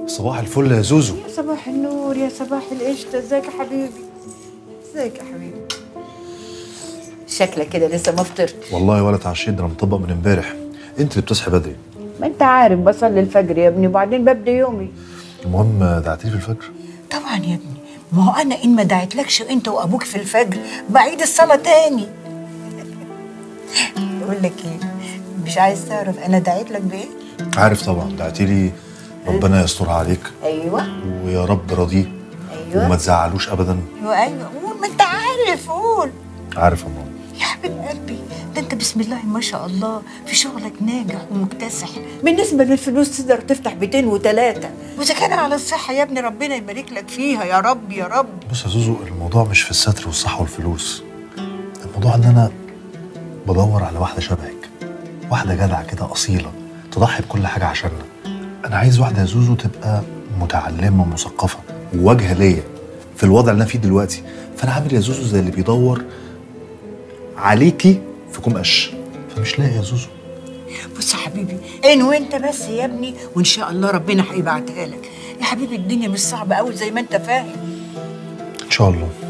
صباح الفل يا زوزو يا صباح النور يا صباح القشطة ازيك يا حبيبي ازيك يا حبيبي شكلك كده لسه ما فطرتش والله ولا اتعشيت ده انا مطبق من امبارح انت اللي بتصحي بدري ما انت عارف بصلي الفجر يا ابني وبعدين ببدا يومي المهم دعتيلي في الفجر طبعا يا ابني ما هو انا ان ما دعيتلكش انت وابوك في الفجر بعيد الصلاه تاني بقول لك ايه مش عايز تعرف انا دعيت لك بايه عارف طبعا دعتيلي ربنا يسترها عليك ايوه ويا رب راضيه ايوه وما تزعلوش ابدا ايوه ايوه قول ما انت عارف قول عارف يا ماما يا حبيب قلبي ده انت بسم الله ما شاء الله في شغلك ناجح ومكتسح بالنسبة للفلوس تقدر تفتح بيتين وثلاثة واذا كان على الصحه يا ابني ربنا يبارك لك فيها يا رب يا رب بص يا زوزو الموضوع مش في الستر والصحة والفلوس الموضوع ان انا بدور على واحدة شبهك واحدة جدعة كده أصيلة تضحي بكل حاجة عشاننا أنا عايز واحدة يا زوزو تبقى متعلمة ومثقفة وواجهة ليا في الوضع اللي أنا فيه دلوقتي فأنا عامل يا زوزو زي اللي بيدور عليكي في كوم قش فمش لاقي يا زوزو بص يا حبيبي ان وانت بس يا ابني وان شاء الله ربنا هيبعتها لك يا حبيبي الدنيا مش صعبه قوي زي ما انت فاهم إن شاء الله